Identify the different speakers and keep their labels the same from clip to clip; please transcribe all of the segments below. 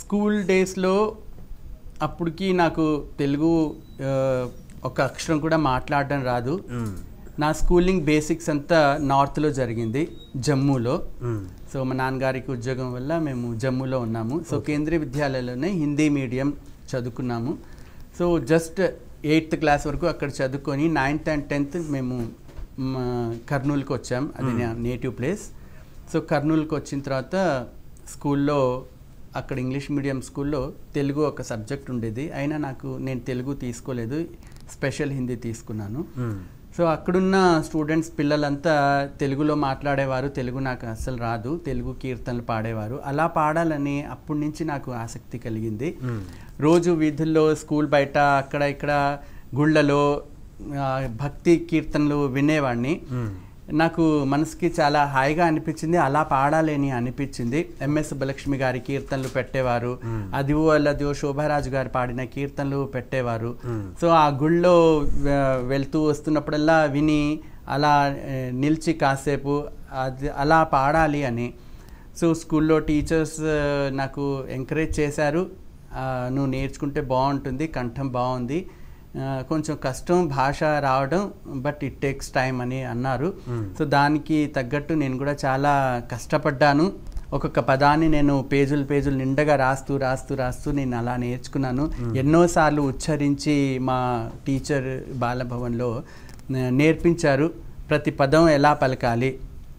Speaker 1: school డేస్లో అప్పటికి నాకు తెలుగు ఆ, ఒక అక్షరం కూడా మాట్లాడడం రాదు నా స్కూలింగ్ బేసిక్స్ అంతా నార్త్లో జరిగింది జమ్మూలో సో మా నాన్నగారికి ఉద్యోగం వల్ల మేము జమ్మూలో ఉన్నాము సో కేంద్రీయ విద్యాలయంలోనే హిందీ మీడియం చదువుకున్నాము సో జస్ట్ ఎయిత్ క్లాస్ వరకు అక్కడ చదువుకొని నైన్త్ అండ్ టెన్త్ మేము మ, కర్నూలుకి వచ్చాం అది నా నేటివ్ ప్లేస్ సో కర్నూలుకి వచ్చిన తర్వాత స్కూల్లో అక్కడ ఇంగ్లీష్ మీడియం స్కూల్లో తెలుగు ఒక సబ్జెక్ట్ ఉండేది అయినా నాకు నేను తెలుగు తీసుకోలేదు స్పెషల్ హిందీ తీసుకున్నాను సో అక్కడున్న స్టూడెంట్స్ పిల్లలంతా తెలుగులో మాట్లాడేవారు తెలుగు నాకు అస్సలు రాదు తెలుగు కీర్తనలు పాడేవారు అలా పాడాలని అప్పటి నుంచి నాకు ఆసక్తి కలిగింది రోజు వీధుల్లో స్కూల్ బయట అక్కడ ఇక్కడ గుళ్ళలో ఆ, భక్తి కీర్తనలు వినేవాడిని నాకు మనసుకి చాలా హాయిగా అనిపించింది అలా పాడాలని అనిపించింది ఎంఎస్ సుబ్బలక్ష్మి గారి కీర్తనలు పెట్టేవారు అదివో అల్లదివో శోభారాజు గారు పాడిన కీర్తనలు పెట్టేవారు సో ఆ గుళ్ళో వె- వెళ్తూ వస్తున్నప్పుడల్లా విని అలా ఏ, నిలిచి కాసేపు అది అలా పాడాలి అని సో స్కూల్లో టీచర్స్ ఆ, నాకు ఎంకరేజ్ చేశారు ఆ, నువ్వు నేర్చుకుంటే బాగుంటుంది కంఠం బాగుంది ఆ, కొంచెం కష్టం భాష రావడం బట్ ఇట్ టేక్స్ టైం అని అన్నారు సో దానికి తగ్గట్టు నేను కూడా చాలా కష్టపడ్డాను ఒక్కొక్క పదాన్ని నేను పేజీలు పేజీలు నిండగా రాస్తూ రాస్తూ రాస్తూ నేను అలా నేర్చుకున్నాను ఎన్నోసార్లు ఉచ్చరించి మా టీచర్ బాలభవన్లో ఆ, నేర్పించారు ప్రతి పదం ఎలా పలకాలి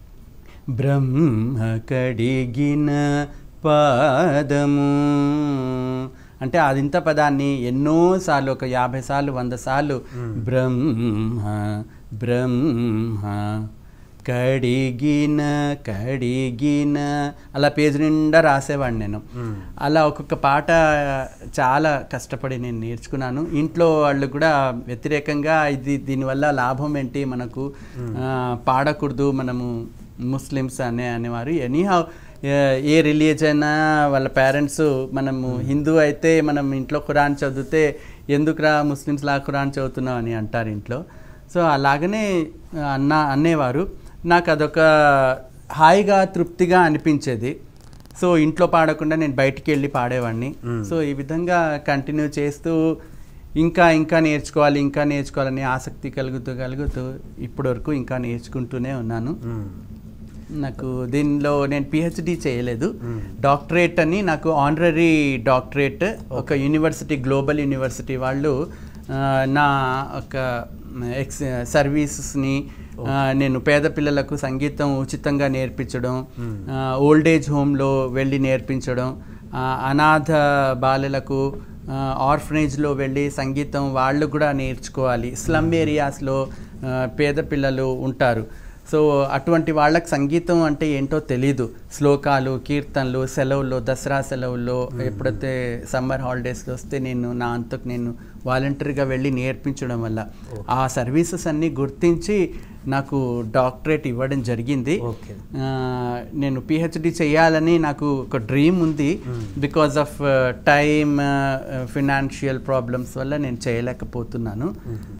Speaker 1: బ్రహ్మ కడిగిన పాదము అంటే అదింత పదాన్ని ఎన్నోసార్లు ఒక యాభై సార్లు వంద సార్లు బ్రహ్మ బ్రహ్మ కడిగిన కడిగిన అలా పేజీ నిండా రాసేవాడిని నేను అలా ఒక్కొక్క పాట చాలా కష్టపడి నేను నేర్చుకున్నాను ఇంట్లో వాళ్ళు కూడా వ్యతిరేకంగా ఇది దీనివల్ల లాభం ఏంటి మనకు ఆ, పాడకూడదు మనము ముస్లిమ్స్ అనే అనేవారు ఎనీహౌ ఏ రిలీజన్ వాళ్ళ పేరెంట్స్ మనము హిందూ అయితే మనం ఇంట్లో ఖురాన్ చదివితే ఎందుకురా ముస్లిమ్స్ లా ఖురాన్ చదువుతున్నావు అని అంటారు ఇంట్లో సో అలాగనే అన్న అనేవారు నాకు అదొక హాయిగా తృప్తిగా అనిపించేది సో ఇంట్లో పాడకుండా నేను బయటికి వెళ్ళి పాడేవాడిని సో ఈ విధంగా కంటిన్యూ చేస్తూ ఇంకా ఇంకా నేర్చుకోవాలి ఇంకా నేర్చుకోవాలని ఆసక్తి కలుగుతూ కలుగుతూ ఇప్పటి వరకు ఇంకా నేర్చుకుంటూనే ఉన్నాను నాకు దీనిలో నేను పిహెచ్డి చేయలేదు డాక్టరేట్ అని నాకు ఆనరరీ డాక్టరేట్ ఒక యూనివర్సిటీ గ్లోబల్ యూనివర్సిటీ వాళ్ళు ఆ, నా ఒక ఎక్స్ సర్వీసెస్ని ఆ, నేను పేద పిల్లలకు సంగీతం ఉచితంగా నేర్పించడం ఓల్డ్ ఏజ్ హోమ్లో వెళ్ళి నేర్పించడం ఆ, అనాథ బాలలకు ఆర్ఫనేజ్లో వెళ్ళి సంగీతం వాళ్ళు కూడా నేర్చుకోవాలి స్లమ్ ఏరియాస్లో ఆ, పేద పిల్లలు ఉంటారు సో అటువంటి వాళ్ళకి సంగీతం అంటే ఏంటో తెలీదు శ్లోకాలు కీర్తనలు సెలవుల్లో దసరా సెలవుల్లో ఎప్పుడైతే సమ్మర్ హాలిడేస్లో వస్తే నేను నా అంతకు నేను వాలంటరీగా వెళ్ళి నేర్పించడం వల్ల ఆ సర్వీసెస్ అన్నీ గుర్తించి నాకు డాక్టరేట్ ఇవ్వడం జరిగింది
Speaker 2: ఓకే
Speaker 1: ఆ, నేను పిహెచ్డి చేయాలని నాకు ఒక డ్రీమ్ ఉంది because of time financial problems వల్ల నేను చేయలేకపోతున్నాను